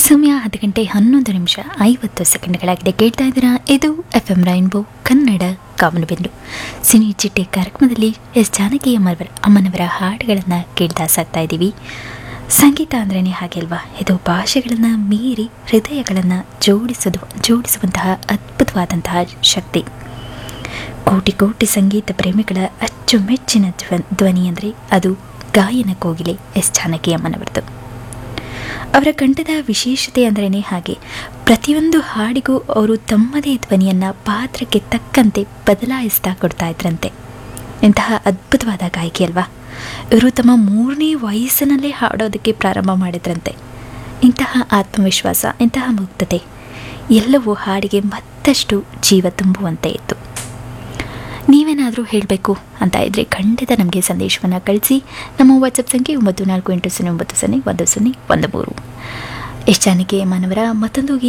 ಸಮಯ ಹತ್ತು ಗಂಟೆ ಹನ್ನೊಂದು ನಿಮಿಷ ಐವತ್ತು ಸೆಕೆಂಡ್ಗಳಾಗಿದೆ ಕೇಳ್ತಾ ಇದ್ದೀರಾ ಇದು ಎಫ್ ಎಂ ರೈನ್ಬೋ ಕನ್ನಡ ಕಾಮನಬಿಂದು ಸಿನಿ ಚಿಟ್ಟೆ ಕಾರ್ಯಕ್ರಮದಲ್ಲಿ ಎಸ್ ಜಾನಕಿ ಅಮ್ಮನವರ ಅಮ್ಮನವರ ಹಾಡುಗಳನ್ನು ಕೇಳ್ತಾ ಸಾಕ್ತಾ ಇದ್ದೀವಿ ಸಂಗೀತ ಅಂದ್ರೇ ಹಾಗೆ ಅಲ್ವಾ ಇದು ಭಾಷೆಗಳನ್ನು ಮೀರಿ ಹೃದಯಗಳನ್ನು ಜೋಡಿಸೋದು ಜೋಡಿಸುವಂತಹ ಅದ್ಭುತವಾದಂತಹ ಶಕ್ತಿ ಕೋಟಿ ಕೋಟಿ ಸಂಗೀತ ಪ್ರೇಮಿಗಳ ಅಚ್ಚುಮೆಚ್ಚಿನ ಧ್ವ ಧ್ವನಿ ಅಂದರೆ ಅದು ಗಾಯನ ಕೋಗಿಲೆ ಎಸ್ ಜಾನಕಿ ಅಮ್ಮನವರದು ಅವರ ಕಂಠದ ವಿಶೇಷತೆ ಅಂದ್ರೇ ಹಾಗೆ ಪ್ರತಿಯೊಂದು ಹಾಡಿಗೂ ಅವರು ತಮ್ಮದೇ ಧ್ವನಿಯನ್ನು ಪಾತ್ರಕ್ಕೆ ತಕ್ಕಂತೆ ಬದಲಾಯಿಸ್ತಾ ಕೊಡ್ತಾ ಇದ್ರಂತೆ ಇಂತಹ ಅದ್ಭುತವಾದ ಗಾಯಕಿ ಅಲ್ವಾ ಇವರು ತಮ್ಮ ಮೂರನೇ ವಯಸ್ಸಿನಲ್ಲೇ ಹಾಡೋದಕ್ಕೆ ಪ್ರಾರಂಭ ಮಾಡಿದ್ರಂತೆ ಇಂತಹ ಆತ್ಮವಿಶ್ವಾಸ ಇಂತಹ ಮುಗ್ಧತೆ ಎಲ್ಲವೂ ಹಾಡಿಗೆ ಮತ್ತಷ್ಟು ಜೀವ ತುಂಬುವಂತೆ ಇತ್ತು ನೀವೇನಾದರೂ ಹೇಳಬೇಕು ಅಂತ ಇದ್ದರೆ ಖಂಡಿತ ನಮಗೆ ಸಂದೇಶವನ್ನು ಕಳಿಸಿ ನಮ್ಮ ವಾಟ್ಸಪ್ ಸಂಖ್ಯೆ ಒಂಬತ್ತು ನಾಲ್ಕು ಎಂಟು ಸೊನ್ನೆ ಒಂಬತ್ತು ಸೊನ್ನೆ ಒಂದು ಸೊನ್ನೆ ಒಂದು ಮೂರು ಎಸ್ ಜಾನಕಿ ಮಾನವರ ಮತ್ತೊಂದು